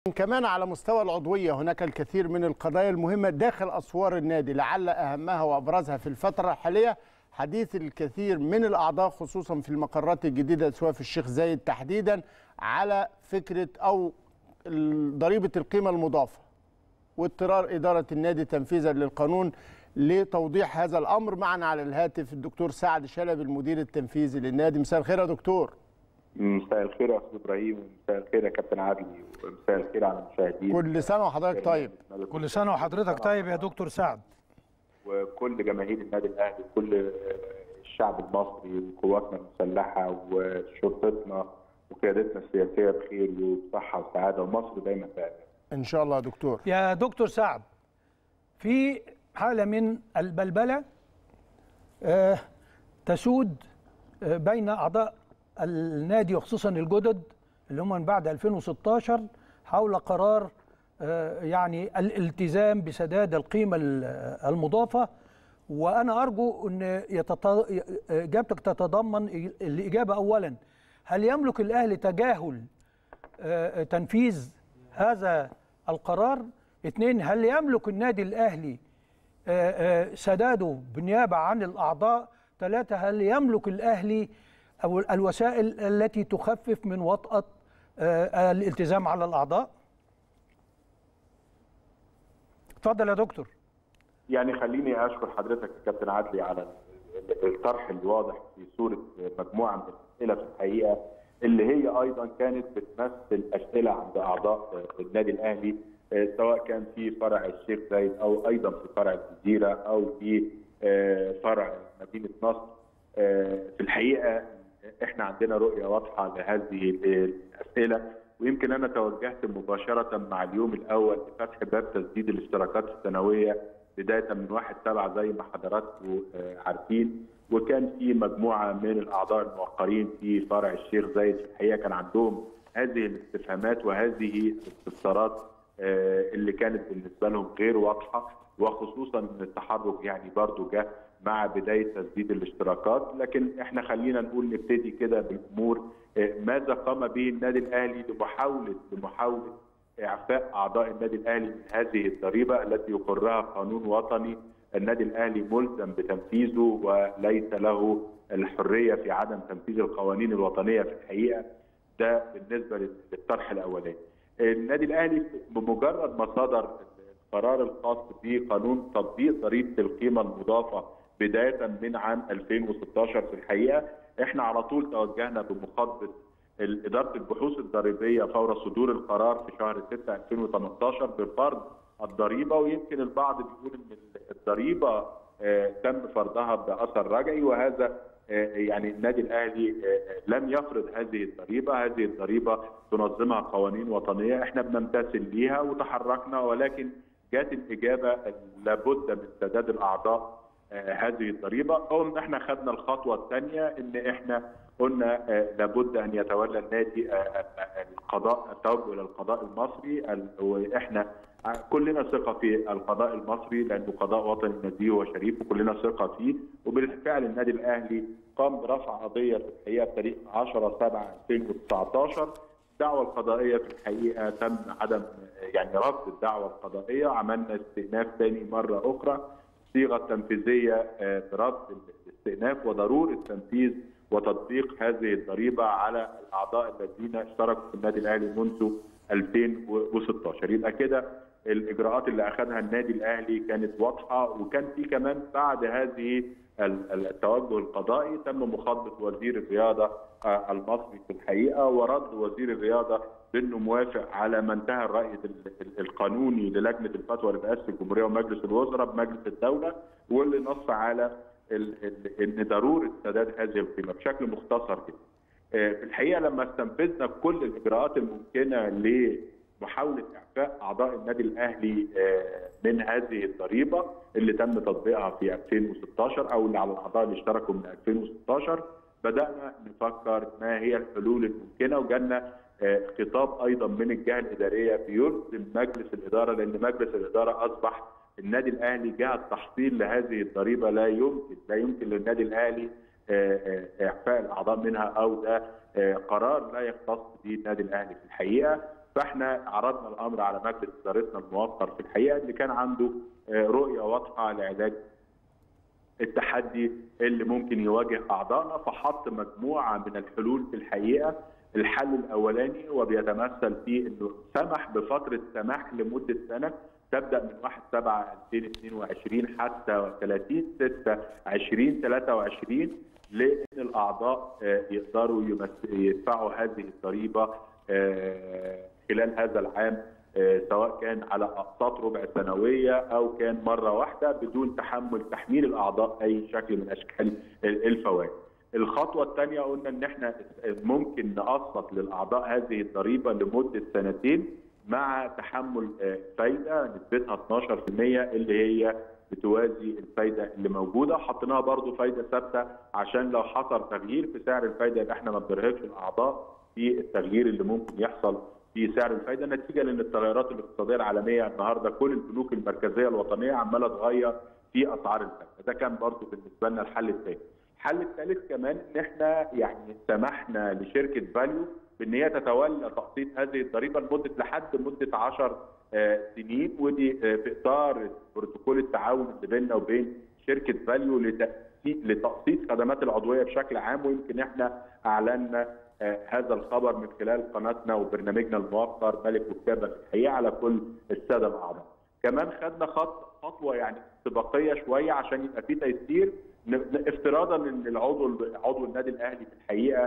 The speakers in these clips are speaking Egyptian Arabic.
كمان على مستوى العضوية هناك الكثير من القضايا المهمة داخل أسوار النادي لعل أهمها وأبرزها في الفترة الحالية حديث الكثير من الأعضاء خصوصا في المقرات الجديدة سواء في الشيخ زايد تحديدا على فكرة أو ضريبة القيمة المضافة واضطرار إدارة النادي تنفيذا للقانون لتوضيح هذا الأمر معنا على الهاتف الدكتور سعد شلبي المدير التنفيذي للنادي مساء الخير يا دكتور مساء الخير يا استاذ ابراهيم ومساء الخير يا كابتن عادل ومساء الخير على المشاهدين كل سنه وحضرتك طيب كل سنه وحضرتك طيب يا دكتور سعد وكل جماهير النادي الاهلي وكل الشعب المصري وقواتنا المسلحه وشرطتنا وقيادتنا السياسيه بخير وبصحه وسعاده ومصر دايما بأمان ان شاء الله يا دكتور يا دكتور سعد في حاله من البلبله آه تسود آه بين اعضاء النادي وخصوصا الجدد اللي هم من بعد 2016 حول قرار يعني الالتزام بسداد القيمه المضافه وانا ارجو ان اجابتك تتضمن الاجابه اولا هل يملك الاهلي تجاهل تنفيذ هذا القرار اثنين هل يملك النادي الاهلي سداده بالنيابه عن الاعضاء ثلاثه هل يملك الاهلي أو الوسائل التي تخفف من وطأة الالتزام على الأعضاء اتفضل يا دكتور يعني خليني أشكر حضرتك يا كابتن عدلي على الطرح الواضح في صورة مجموعة من الأسئلة في الحقيقة اللي هي أيضا كانت بتمثل أسئلة عند أعضاء النادي الأهلي سواء كان في فرع الشيخ زايد أو أيضا في فرع الجزيرة أو في فرع مدينة نصر في الحقيقة احنا عندنا رؤيه واضحه لهذه الاسئله ويمكن انا توجهت مباشره مع اليوم الاول لفتح باب تسديد الاشتراكات السنويه بدايه من 1 7 زي ما حضراتكم عارفين وكان في مجموعه من الاعضاء الموقرين في فرع الشيخ زايد في الحقيقه كان عندهم هذه الاستفهامات وهذه الاستفسارات اللي كانت بالنسبه لهم غير واضحه وخصوصا ان التحرك يعني برضو جه مع بدايه تسديد الاشتراكات لكن احنا خلينا نقول نبتدي كده بالامور ماذا قام به النادي الاهلي لمحاوله لمحاوله اعفاء اعضاء النادي الاهلي من هذه الضريبه التي يقرها قانون وطني النادي الاهلي ملزم بتنفيذه وليس له الحريه في عدم تنفيذ القوانين الوطنيه في الحقيقه ده بالنسبه للطرح الاولاني. النادي الاهلي بمجرد ما صدر القرار الخاص بقانون تطبيق ضريبه القيمه المضافه بدايه من عام 2016 في الحقيقه احنا على طول توجهنا بمخاطبه اداره البحوث الضريبيه فور صدور القرار في شهر 6 2018 بفرض الضريبه ويمكن البعض بيقول ان الضريبه تم فرضها باثر رجعي وهذا يعني النادي الاهلي لم يفرض هذه الضريبه، هذه الضريبه تنظمها قوانين وطنيه احنا بنمتثل ليها وتحركنا ولكن جات الاجابه لابد من سداد الاعضاء هذه الضريبه او ان احنا خدنا الخطوه الثانيه ان احنا قلنا لابد ان يتولى النادي القضاء التوجه الى القضاء المصري واحنا كلنا ثقه في القضاء المصري لانه قضاء وطني نزيه وشريف وكلنا ثقه فيه وبالفعل النادي الاهلي قام برفع قضيه في الحقيقه بتاريخ 10 7 2019 الدعوه القضائيه في الحقيقه تم عدم يعني رفض الدعوه القضائيه عملنا استئناف ثاني مره اخرى الصيغه التنفيذيه برد الاستئناف وضروره تنفيذ وتطبيق هذه الضريبه على الاعضاء الذين اشتركوا في النادي الاهلي منذ 2016 يبقى كده الاجراءات اللي اخذها النادي الاهلي كانت واضحه وكان في كمان بعد هذه التوجه القضائي تم مخاطبه وزير الرياضه المصري في الحقيقه ورد وزير الرياضه بانه موافق على ما انتهى الراي القانوني للجنه الفتوى لرئاسه الجمهوريه ومجلس الوزراء بمجلس الدوله واللي نص على ان ضروره سداد هذه القيمه بشكل مختصر كده. في الحقيقه لما استنفذنا كل الاجراءات الممكنه لمحاوله اعفاء اعضاء النادي الاهلي من هذه الضريبه اللي تم تطبيقها في 2016 او اللي على الاعضاء اللي اشتركوا من 2016 بدانا نفكر ما هي الحلول الممكنه وجالنا خطاب ايضا من الجهه الاداريه بيلزم مجلس الاداره لان مجلس الاداره اصبح النادي الاهلي جهه تحصيل لهذه الضريبه لا يمكن لا يمكن للنادي الاهلي اعفاء الاعضاء منها او ده قرار لا يختص به النادي الاهلي في الحقيقه فاحنا عرضنا الامر على مجلس ادارتنا الموقر في الحقيقه اللي كان عنده رؤيه واضحه لعلاج التحدي اللي ممكن يواجه اعضائنا فحط مجموعه من الحلول في الحقيقه الحل الاولاني وبيتمثل في انه سمح بفتره سماح لمده سنه تبدا من 1 7 2022 حتى 30 6 2023 لان الاعضاء يقدروا يدفعوا هذه الضريبه خلال هذا العام سواء كان على اقساط ربع سنويه او كان مره واحده بدون تحمل تحميل الاعضاء اي شكل من اشكال الفوائد. الخطوه الثانيه قلنا ان احنا ممكن نقسط للاعضاء هذه الضريبه لمده سنتين مع تحمل فايده نسبتها 12% اللي هي بتوازي الفايده اللي موجوده حطيناها برضو فايده ثابته عشان لو حصل تغيير في سعر الفايده يبقى احنا ما بنرهقش الاعضاء في التغيير اللي ممكن يحصل في سعر الفايده نتيجه لان التغيرات الاقتصاديه العالميه النهارده كل البنوك المركزيه الوطنيه عماله تغير في اسعار الفايده ده كان برضو بالنسبه لنا الحل الثاني الحل الثالث كمان ان احنا يعني سمحنا لشركه فاليو بان هي تتولى تقسيط هذه الضريبه لمده لحد مده 10 سنين ودي في اطار بروتوكول التعاون اللي بيننا وبين شركه فاليو لتقسيط خدمات العضويه بشكل عام ويمكن احنا اعلنا هذا الخبر من خلال قناتنا وبرنامجنا الموقر ملك وكتابه في الحقيقه على كل الساده الاعضاء. كمان خدنا خط خطوه يعني استباقيه شويه عشان يبقى في تيسير افتراضا ان العضو عضو النادي الاهلي في الحقيقه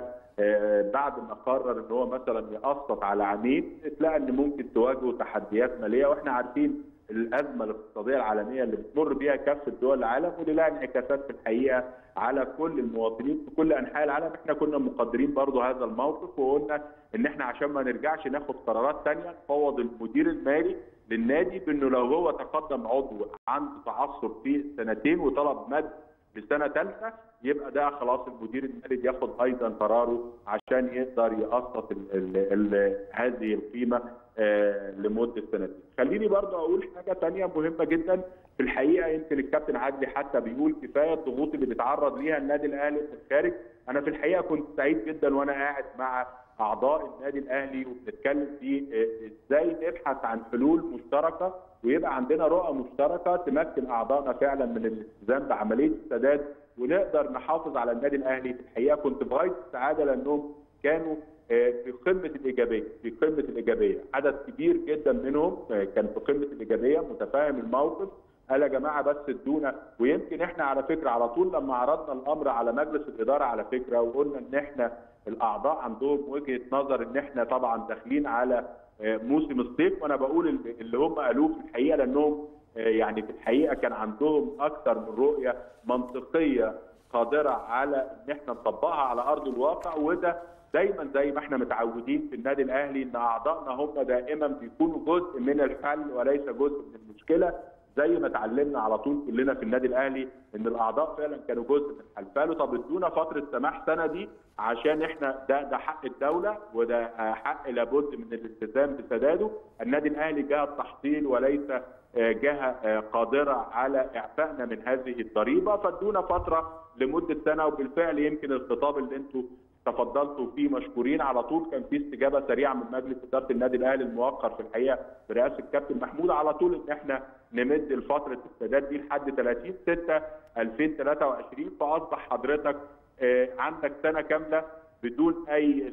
بعد ما قرر ان هو مثلا يقسط على عامين تلاقي ان ممكن تواجهه تحديات ماليه واحنا عارفين الازمه الاقتصاديه العالميه اللي بتمر بها كافه دول العالم واللي لها انعكاسات في الحقيقه على كل المواطنين في كل انحاء العالم احنا كنا مقدرين برضو هذا الموقف وقلنا ان احنا عشان ما نرجعش ناخد قرارات ثانيه نفوض المدير المالي للنادي بانه لو هو تقدم عضو عنده تعثر في سنتين وطلب مد لسنه ثالثه يبقى ده خلاص المدير المالي بياخد ايضا قراره عشان يقدر يقسط ال ال ال هذه القيمه آه لمده سنتين. خليني برضه اقول حاجه ثانيه مهمه جدا في الحقيقه يمكن الكابتن عدلي حتى بيقول كفايه الضغوط اللي بيتعرض ليها النادي الاهلي في الخارج، انا في الحقيقه كنت سعيد جدا وانا قاعد مع اعضاء النادي الاهلي وبنتكلم في ازاي نبحث عن حلول مشتركه ويبقى عندنا رؤى مشتركه تمكن اعضائنا فعلا من الالتزام بعمليه السداد ونقدر نحافظ على النادي الاهلي في الحقيقه كنت في غايه السعاده لانهم كانوا في قمه الايجابيه في قمه الايجابيه عدد كبير جدا منهم كان في قمه الايجابيه متفاهم الموقف قال يا جماعه بس ادونا ويمكن احنا على فكره على طول لما عرضنا الامر على مجلس الاداره على فكره وقلنا ان احنا الاعضاء عندهم وجهه نظر ان احنا طبعا داخلين على موسم الصيف وانا بقول اللي هم قالوه في الحقيقه لانهم يعني في الحقيقه كان عندهم اكثر من رؤيه منطقيه قادره على ان احنا نطبقها على ارض الواقع وده دايما زي ما احنا متعودين في النادي الاهلي ان اعضائنا هم دائما بيكونوا جزء من الحل وليس جزء من المشكله زي ما اتعلمنا على طول كلنا في النادي الاهلي ان الاعضاء فعلا كانوا جزء من الحل فقالوا طب ادونا فتره سماح سنه دي عشان احنا ده ده حق الدوله وده حق لابد من الالتزام بسداده النادي الاهلي جهه تحصيل وليس جهه قادره على اعفائنا من هذه الضريبه فادونا فتره لمده سنه وبالفعل يمكن الخطاب اللي انتم تفضلتوا فيه مشكورين على طول كان في استجابه سريعه من مجلس اداره النادي الاهلي الموقر في الحقيقه برئاسه الكابتن محمود على طول ان احنا نمد الفتره السداد دي لحد 30 6 2023 فاصبح حضرتك عندك سنه كامله بدون اي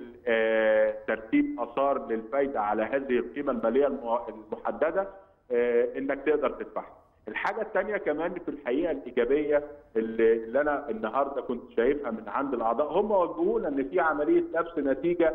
ترتيب اثار للفايده على هذه القيمه الماليه المحدده انك تقدر تدفعها. الحاجة الثانية كمان في الحقيقة الإيجابية اللي, اللي أنا النهاردة كنت شايفها من عند الأعضاء هم وجهونا إن في عملية نفس نتيجة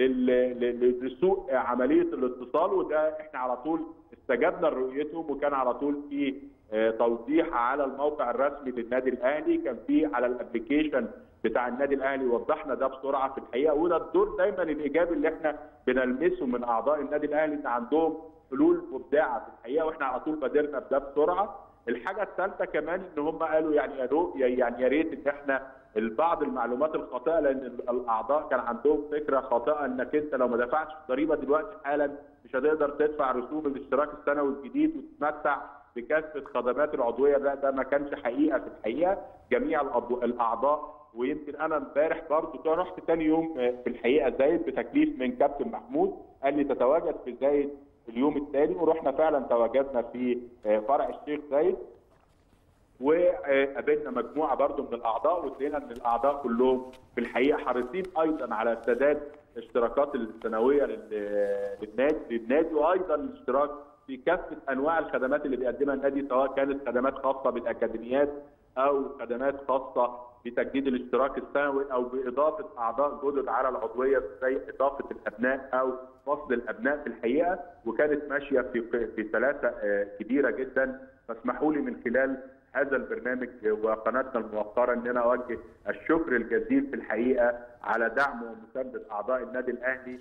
لسوء عملية الاتصال وده إحنا على طول استجبنا لرؤيتهم وكان على طول في توضيح على الموقع الرسمي للنادي الأهلي كان في على الابلكيشن بتاع النادي الاهلي وضحنا ده بسرعه في الحقيقه وده الدور دايما الايجابي اللي احنا بنلمسه من اعضاء النادي الاهلي ان عندهم حلول مبدعه في الحقيقه واحنا على طول بادرنا بده بسرعه. الحاجه الثالثه كمان ان هم قالوا يعني يا يعني يا ريت ان احنا بعض المعلومات الخاطئه لان الاعضاء كان عندهم فكره خاطئه انك انت لو ما دفعتش الضريبه دلوقتي حالا مش هتقدر تدفع رسوم الاشتراك السنوي الجديد وتتمتع بكافه خدمات العضويه ده ده ما كانش حقيقه في الحقيقه جميع الاعضاء ويمكن انا امبارح برضه رحت ثاني يوم في الحقيقه زايد بتكليف من كابتن محمود قال لي تتواجد في زايد اليوم التالي ورحنا فعلا تواجدنا في آه، فرع الشيخ زايد وقابلنا مجموعه برضو من الاعضاء ولقينا ان الاعضاء كلهم في الحقيقه حريصين ايضا على سداد اشتراكات السنويه لل- للنادي للنادي وايضا الاشتراك في كافه انواع الخدمات اللي بيقدمها النادي سواء كانت خدمات خاصه بالاكاديميات او خدمات خاصه بتجديد الاشتراك السنوي او باضافه اعضاء جدد على العضويه زي اضافه الابناء او فصل الابناء في الحقيقه وكانت ماشيه في في سلاسه آه، كبيره جدا فاسمحوا لي من خلال هذا البرنامج وقناتنا الموقره ان انا اوجه الشكر الجزيل في الحقيقه على دعم ومسانده اعضاء النادي الاهلي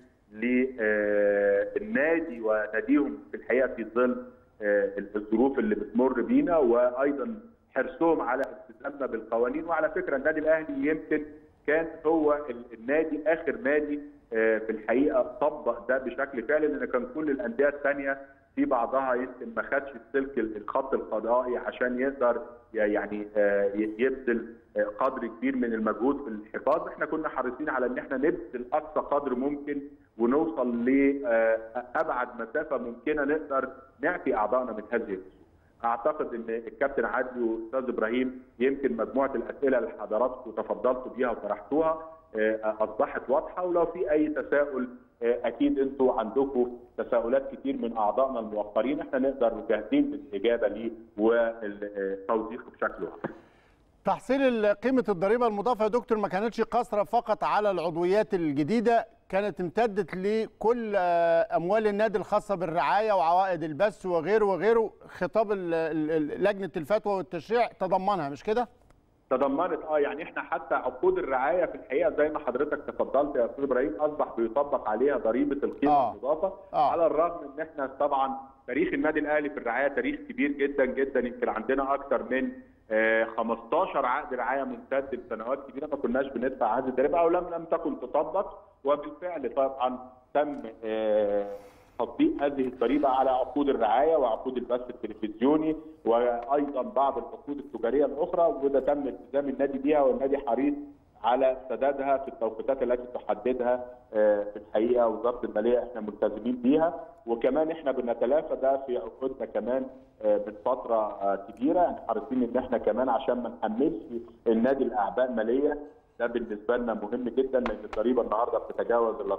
للنادي وناديهم في الحقيقه في ظل آه، الظروف اللي بتمر بينا وايضا حرصهم على التزامنا بالقوانين وعلى فكره النادي الاهلي يمكن كان هو ال- النادي اخر نادي آه، في الحقيقه طبق ده بشكل فعلي لان كان كل الانديه الثانيه في بعضها يمكن ما خدش السلك الخط القضائي عشان يقدر يعني آه، يبذل آه، قدر كبير من المجهود في الحفاظ احنا كنا حريصين على ان احنا نبذل اقصى قدر ممكن ونوصل لابعد مسافه ممكنه نقدر نعفي اعضائنا من هذه الظروف اعتقد ان الكابتن عدلي واستاذ ابراهيم يمكن مجموعه الاسئله اللي حضراتكم تفضلتوا بيها وطرحتوها آه، اصبحت واضحه ولو في اي تساؤل آه، اكيد انتوا عندكم تساؤلات كتير من اعضائنا الموقرين احنا نقدر جاهزين بالاجابه ليه وتوضيحه بشكل واضح. تحصيل ال- قيمة الضريبة المضافة يا دكتور ما كانتش قاصرة فقط على العضويات الجديدة كانت امتدت لكل آه، أموال النادي الخاصة بالرعاية وعوائد البث وغيره وغيره خطاب ال- ال- ال- لجنة الفتوى والتشريع تضمنها مش كده؟ تضمنت اه يعني احنا حتى عقود الرعايه في الحقيقه زي ما حضرتك تفضلت يا استاذ ابراهيم اصبح بيطبق عليها ضريبه القيمه آه. المضافه آه. على الرغم ان احنا طبعا تاريخ النادي الاهلي في الرعايه تاريخ كبير جدا جدا يمكن عندنا اكثر من آه، 15 عقد رعايه ممتد لسنوات كبيره ما كناش بندفع هذه الضريبه او لم لم تكن تطبق وبالفعل طبعا تم آه، تطبيق هذه الضريبه على عقود الرعايه وعقود البث التلفزيوني وايضا بعض العقود التجاريه الاخرى وده تم التزام النادي بيها والنادي حريص على سدادها في التوقيتات التي تحددها آه، في الحقيقه وزاره الماليه احنا ملتزمين بيها وكمان احنا بنتلافى ده في عقودنا كمان آه، من فتره آه، كبيره يعني حريصين ان احنا كمان عشان ما نحملش النادي الاعباء ماليه ده بالنسبه لنا مهم جدا لان الضريبه النهارده بتتجاوز ال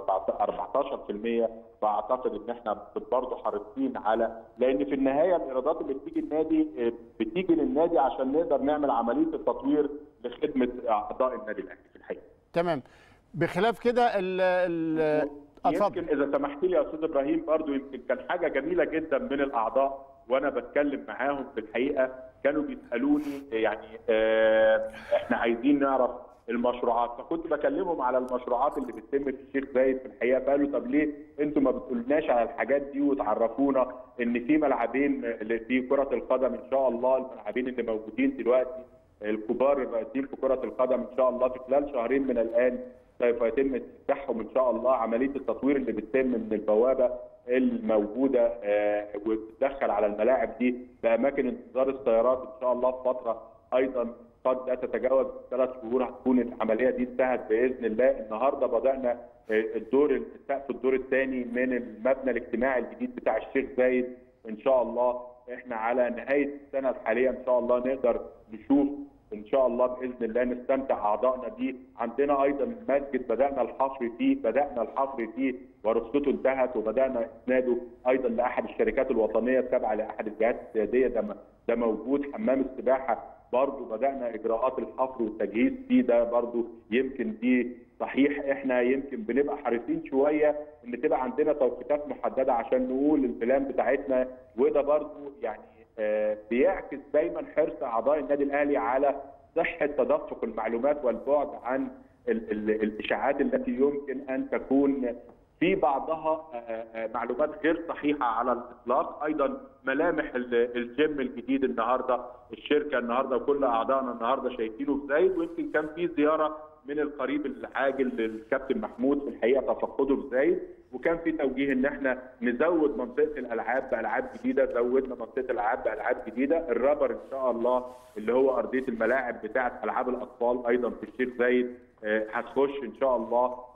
14% فاعتقد ان احنا برضه حريصين على لان في النهايه الايرادات اللي بتيجي النادي آه، بتيجي للنادي عشان نقدر نعمل عمليه التطوير لخدمه اعضاء النادي الاهلي في الحقيقه. تمام بخلاف كده ال ال اتفضل يمكن اذا سمحت لي يا استاذ ابراهيم برضو يمكن كان حاجه جميله جدا من الاعضاء وانا بتكلم معاهم في الحقيقه كانوا بيسالوني يعني آه، احنا عايزين نعرف المشروعات فكنت بكلمهم على المشروعات اللي بتتم في الشيخ زايد في الحقيقه فقالوا طب ليه انتوا ما بتقولناش على الحاجات دي وتعرفونا ان في ملعبين اللي في كره القدم ان شاء الله الملعبين اللي موجودين دلوقتي الكبار الرئيسيين في كره القدم ان شاء الله في خلال شهرين من الان سوف يتم افتتاحهم ان شاء الله عمليه التطوير اللي بتتم من البوابه الموجوده آه، وبتدخل على الملاعب دي باماكن انتظار السيارات ان شاء الله في فتره ايضا قد لا تتجاوز ثلاث شهور هتكون العمليه دي انتهت باذن الله النهارده بدانا آه، الدور سقف الدور الثاني من المبنى الاجتماعي الجديد بتاع الشيخ زايد ان شاء الله احنا على نهايه السنه الحاليه ان شاء الله نقدر نشوف ان شاء الله باذن الله نستمتع اعضائنا بيه عندنا ايضا المسجد بدانا الحفر فيه بدانا الحفر فيه ورخصته انتهت وبدانا اسناده ايضا لاحد الشركات الوطنيه التابعه لاحد الجهات السياديه ده م- ده موجود حمام السباحه برضه بدانا اجراءات الحفر والتجهيز فيه ده برضه يمكن دي صحيح احنا يمكن بنبقى حريصين شويه ان تبقى عندنا توقيتات محدده عشان نقول البلان بتاعتنا وده برضه يعني آه، بيعكس دايما حرص اعضاء النادي الاهلي على صحه تدفق المعلومات والبعد عن ال- ال- الاشاعات التي يمكن ان تكون في بعضها آه، آه، معلومات غير صحيحه على الاطلاق ايضا ملامح ال- الجيم الجديد النهارده الشركه النهارده وكل اعضائنا النهارده شايفينه في زايد ويمكن كان في زياره من القريب العاجل للكابتن محمود في الحقيقه تفقده في زايد وكان في توجيه ان احنا نزود منطقه الالعاب بالعاب جديده زودنا منطقه الالعاب بالعاب جديده الرابر ان شاء الله اللي هو ارضيه الملاعب بتاعه العاب الاطفال ايضا في الشيخ زايد آه، هتخش ان شاء الله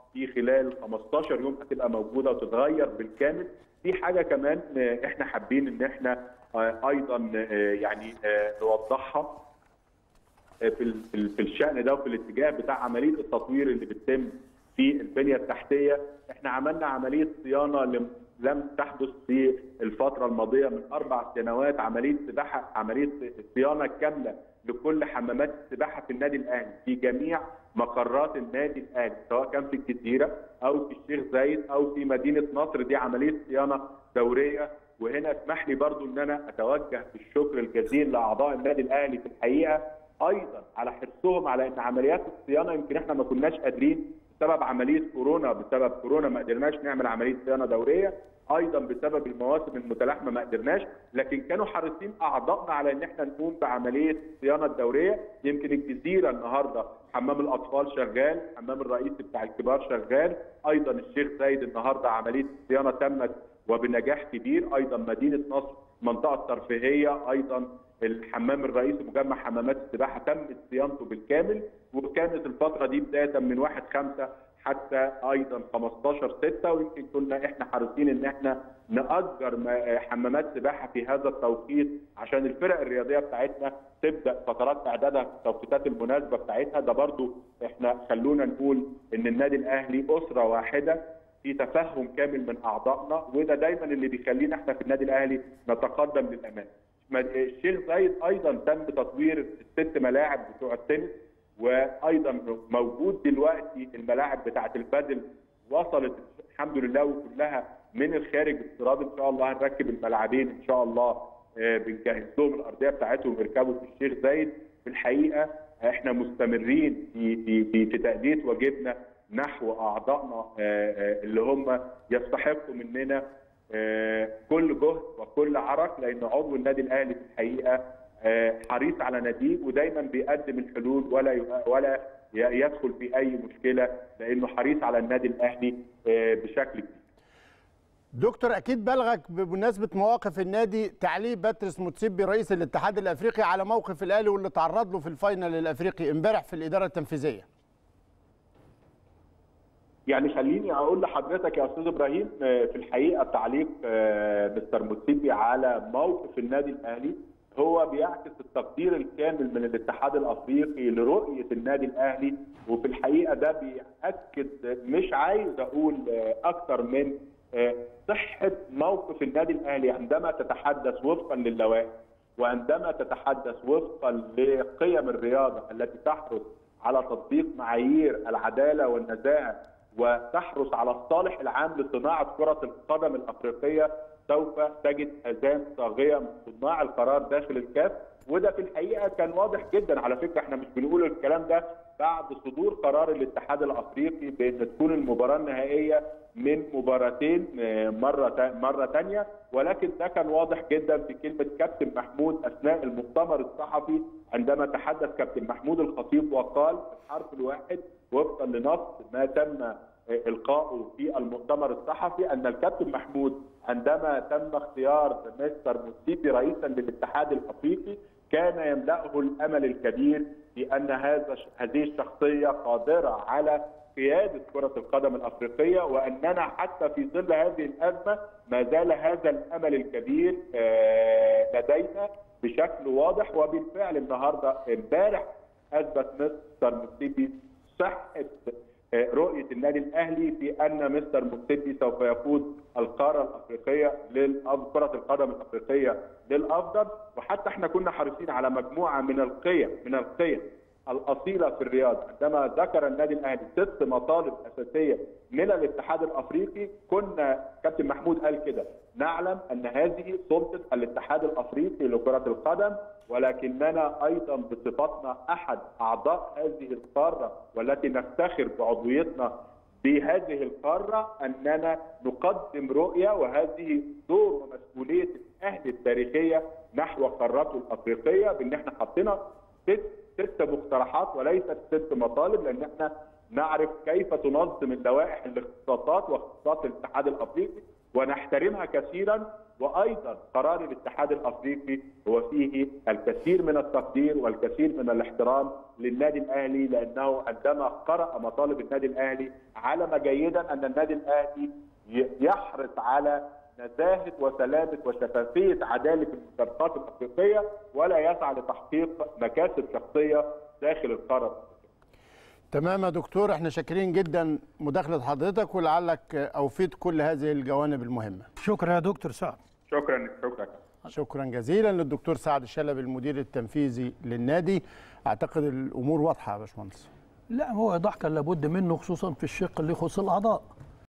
في خلال 15 يوم هتبقى موجوده وتتغير بالكامل في حاجه كمان آه، احنا حابين ان احنا آه، ايضا آه، يعني آه، نوضحها في ال- في ال- في الشان ده وفي الاتجاه بتاع عمليه التطوير اللي بتتم في البنيه التحتيه احنا عملنا عمليه صيانه لم لم تحدث في الفتره الماضيه من اربع سنوات عمليه سباحه عمليه صيانه كامله لكل حمامات السباحه في النادي الاهلي في جميع مقرات النادي الاهلي سواء كان في الجزيره او في الشيخ زايد او في مدينه نصر دي عمليه صيانه دوريه وهنا اسمح لي برضو ان انا اتوجه بالشكر الجزيل لاعضاء النادي الاهلي في الحقيقه ايضا على حرصهم على ان عمليات الصيانه يمكن احنا ما كناش قادرين بسبب عمليه كورونا بسبب كورونا ما قدرناش نعمل عمليه صيانه دوريه ايضا بسبب المواسم المتلاحمه ما قدرناش لكن كانوا حريصين اعضائنا على ان احنا نقوم بعمليه الصيانه الدوريه يمكن الجزيره النهارده حمام الاطفال شغال حمام الرئيسي بتاع الكبار شغال ايضا الشيخ زايد النهارده عمليه الصيانه تمت وبنجاح كبير ايضا مدينه نصر منطقه ترفيهيه ايضا الحمام الرئيسي مجمع حمامات السباحه تمت صيانته بالكامل وكانت الفتره دي بدايه من 1 5 حتى ايضا 15 6 ويمكن كنا احنا حريصين ان احنا ناجر ما- حمامات سباحه في هذا التوقيت عشان الفرق الرياضيه بتاعتنا تبدا فترات اعدادها في التوقيتات المناسبه بتاعتها ده برضو احنا خلونا نقول ان النادي الاهلي اسره واحده في تفهم كامل من اعضائنا وده دايما اللي بيخلينا احنا في النادي الاهلي نتقدم للامام. مد- الشيخ زايد ايضا تم تطوير الست ملاعب بتوع التنس وايضا موجود دلوقتي الملاعب بتاعه البادل وصلت الحمد لله وكلها من الخارج استيراد ان شاء الله هنركب الملعبين ان شاء الله آه، بنجهز لهم الارضيه بتاعتهم يركبوا في الشيخ زايد في الحقيقه احنا مستمرين في في في, في تاديه واجبنا نحو اعضائنا آه، آه، اللي هم يستحقوا مننا آه، كل جهد وكل عرق لان عضو النادي الاهلي في الحقيقه آه، حريص على ناديه ودايما بيقدم الحلول ولا ي- ولا ي- يدخل في اي مشكله لانه حريص على النادي الاهلي آه، بشكل كبير. دكتور اكيد بلغك بمناسبه مواقف النادي تعليق باتريس موتسيبي رئيس الاتحاد الافريقي على موقف الاهلي واللي تعرض له في الفاينل الافريقي امبارح في الاداره التنفيذيه يعني خليني اقول لحضرتك يا استاذ ابراهيم آه، في الحقيقه تعليق آه، مستر موتسيبي على موقف النادي الاهلي هو بيعكس التقدير الكامل من الاتحاد الافريقي لرؤيه النادي الاهلي وفي الحقيقه ده بياكد مش عايز اقول آه، اكتر من آه، صحه موقف النادي الاهلي عندما تتحدث وفقا للوائح وعندما تتحدث وفقا لقيم الرياضه التي تحرص على تطبيق معايير العداله والنزاهه وتحرص على الصالح العام لصناعه كره القدم الافريقيه سوف تجد اذان صاغيه من صناع القرار داخل الكاف وده في الحقيقه كان واضح جدا على فكره احنا مش بنقول الكلام ده بعد صدور قرار الاتحاد الافريقي بان تكون المباراه النهائيه من مباراتين آه، مره تا- مره ثانيه ولكن ده كان واضح جدا في كلمه كابتن محمود اثناء المؤتمر الصحفي عندما تحدث كابتن محمود الخطيب وقال الحرف الواحد وفقا لنص ما تم آه، القائه في المؤتمر الصحفي ان الكابتن محمود عندما تم اختيار مستر موسيبي رئيسا للاتحاد الافريقي كان يملأه الامل الكبير بان هذا هذه الشخصيه قادره على قياده كره القدم الافريقيه واننا حتى في ظل هذه الازمه ما زال هذا الامل الكبير آه، لدينا بشكل واضح وبالفعل النهارده امبارح اثبت مستر موسيبي صحه آه، رؤيه النادي الاهلي في ان مستر موسيبي سوف يقود القاره الافريقيه للأف- كره القدم الافريقيه للافضل وحتى احنا كنا حريصين على مجموعه من القيم من القيم الاصيله في الرياضه عندما ذكر النادي الاهلي ست مطالب اساسيه من الاتحاد الافريقي كنا كابتن محمود قال كده نعلم ان هذه سلطه الاتحاد الافريقي لكره القدم ولكننا ايضا بصفتنا احد اعضاء هذه القاره والتي نفتخر بعضويتنا بهذه القاره اننا نقدم رؤيه وهذه دور ومسؤوليه الاهلي التاريخيه نحو قارته الافريقيه بان احنا حطينا ست ست مقترحات وليست ست مطالب لان احنا نعرف كيف تنظم اللوائح الاختصاصات واختصاصات الاتحاد الافريقي ونحترمها كثيرا وايضا قرار الاتحاد الافريقي هو فيه الكثير من التقدير والكثير من الاحترام للنادي الاهلي لانه عندما قرا مطالب النادي الاهلي علم جيدا ان النادي الاهلي يحرص على نزاهه وسلامه وشفافيه عداله المشاركات الافريقيه ولا يسعى لتحقيق مكاسب شخصيه داخل القاره تمام يا دكتور احنا شاكرين جدا مداخله حضرتك ولعلك اوفيت كل هذه الجوانب المهمه شكرا يا دكتور سعد شكرا شكرا شكرا جزيلا للدكتور سعد الشلبي المدير التنفيذي للنادي اعتقد الامور واضحه يا باشمهندس لا هو ايضاح كان لابد منه خصوصا في الشق اللي يخص الاعضاء